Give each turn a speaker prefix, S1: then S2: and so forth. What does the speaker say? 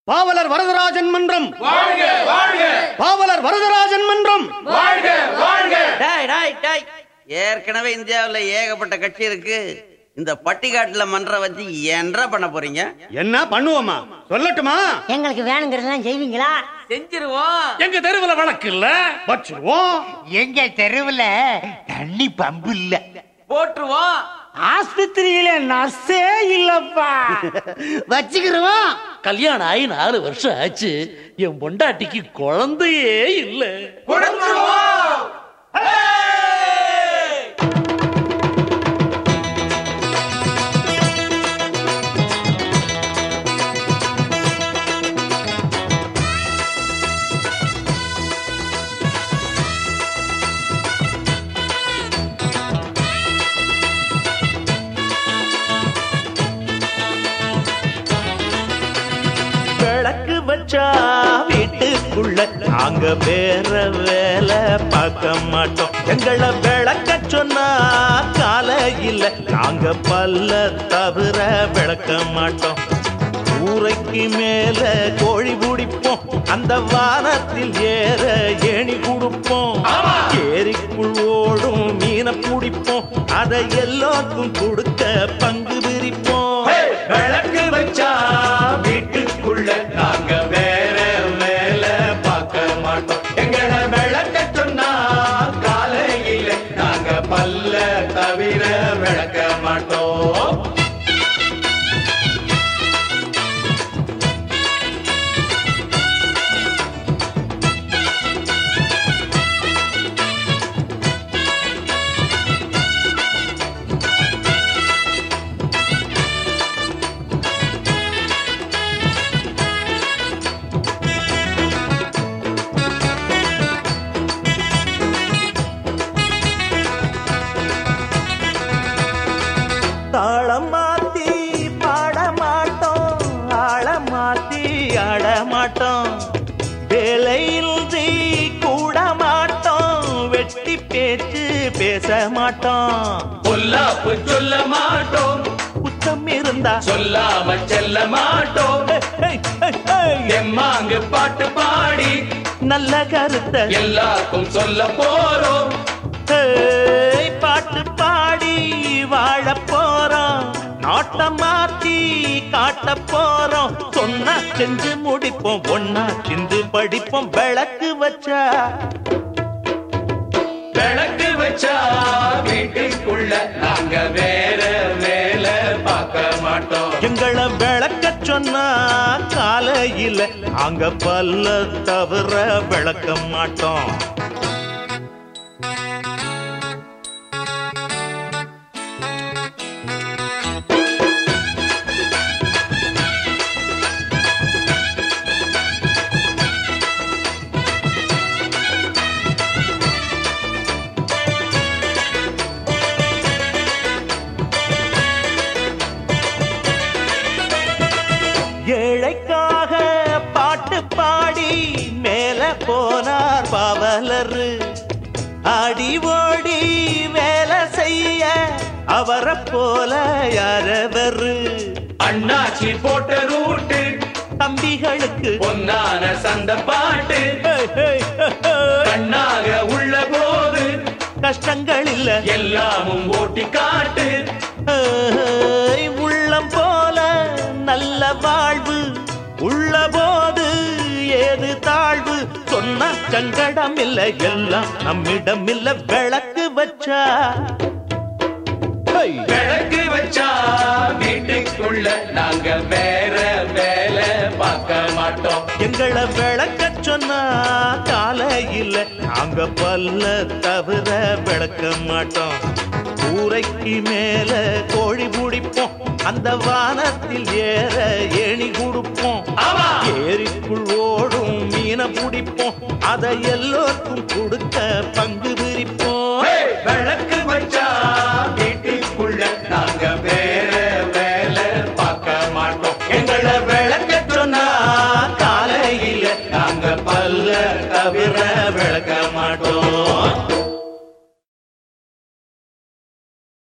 S1: பாவலர் வரதராஜன் மன்றம்
S2: வாழ்க வாழ்க
S1: பாவலர் வரதராஜன் மன்றம்
S2: வாழ்க வாழ்க
S3: டாய் டாய் டாய் ஏற்கனவே இந்தியாவுல ஏகப்பட்ட கட்சி இருக்கு இந்த பட்டிக்காட்டுல மன்றம் வச்சு என்ன பண்ண போறீங்க
S1: என்ன பண்ணுவோமா சொல்லட்டுமா
S4: எங்களுக்கு வேணுங்கிறதெல்லாம் செய்வீங்களா
S3: செஞ்சிருவோம்
S2: எங்க தெருவுல வழக்கு இல்ல
S1: வச்சிருவோம்
S5: எங்க தெருவுல தண்ணி பம்பு இல்ல
S3: போட்டுருவோம்
S4: ஆஸ்பத்திரியில நர்ஸே இல்லப்பா
S1: வச்சுக்கிருவோம்
S6: கல்யாணம் ஆகி நாலு வருஷம் ஆச்சு என் பொண்டாட்டிக்கு குழந்தையே இல்ல
S2: கொடுத்துருவோம்
S7: விளக்கு வச்சா வீட்டுக்குள்ள நாங்க வேற வேலை பார்க்க மாட்டோம் எங்களை விளக்க சொன்னா கால இல்ல நாங்க பல்ல தவிர விளக்க மாட்டோம் ஊரைக்கு மேல கோழி பிடிப்போம் அந்த வானத்தில் ஏற ஏணி கொடுப்போம் ஏரிக்குள் ஓடும் மீனை பிடிப்போம் அதை எல்லோருக்கும் கொடுக்க பங்கு பிரிப்போம்
S2: விளக்கு வச்சா வீட்டுக்குள்ள நாங்க வேற வேல பார்க்க மாட்டோம் எங்களை விளக்க சொன்னா காலையில நாங்க பல்ல தவிர விளக்க மாட்டோம்
S7: தாளம் மாத்தி பாட மாட்டோம் ஆள மாத்தி ஆட மாட்டோம் வேலையின்றி கூட மாட்டோம் வெட்டி பேச்சு பேச மாட்டோம்
S2: பொல்லாப்பு சொல்ல மாட்டோம்
S7: குத்தம் இருந்தா
S2: சொல்லாம செல்ல மாட்டோம்
S7: ஹேய், ஹேய், ஹேய்.
S2: எம்மாங்கு பாட்டு பாடி
S7: நல்ல கருத்தை
S2: எல்லாருக்கும் சொல்ல போறோம்
S7: ஹேய், பாட்டு பாடி வாழ போறோம் நாட்டம் மாத்தி காட்ட போறோம் சொன்னா செஞ்சு முடிப்போம் ஒன்னா சிந்து படிப்போம் விளக்கு வச்சா
S2: விளக்கு வச்சா வீட்டுக்குள்ள நாங்க வேற வேலை பார்க்க மாட்டோம்
S7: எங்களை விளக்க சொன்னா காலையில நாங்க பல்ல தவிர விளக்க மாட்டோம் ஏழைக்காக பாட்டு பாடி மேல போனார் பாவலரு ஆடி ஓடி வேலை செய்ய அவரை போல யாரவரு
S2: அண்ணாச்சி போட்ட ரூட்டு
S7: தம்பிகளுக்கு
S2: பொன்னான சந்த பாட்டு
S7: ஹேய், ஹேய், ஹேய்.
S2: கண்ணாக உள்ள போது
S7: கஷ்டங்கள் இல்ல
S2: எல்லாமும் ஓட்டி காட்டு
S7: ஏய், உள்ளம் போல நல்ல வாழ்வு உள்ள போது ஏது தாழ்வு சொன்ன சங்கடம் இல்ல எல்லாம் நம்மிடம் இல்ல விளக்கு வச்சா ஹை!
S2: விளக்கு வச்சா வீட்டுக்குள்ள நாங்க வேற வேலை பார்க்க மாட்டோம்
S7: எங்களை விளக்க சொன்னா காலையில் நாங்க பல்ல தவிர விளக்க மாட்டோம் கூரைக்கு மேல கோழி பிடிப்போம் அந்த வானத்தில் ஏற ஏணி கொடுப்போம்
S2: ஆமா.
S7: ஏரிக்குள் ஓடும் மீனை பிடிப்போம் அதை எல்லோருக்கும் கொடுக்க பங்கு பிரிப்போம்
S2: விளக்கு வச்சா வீட்டுக்குள்ள நாங்க வேற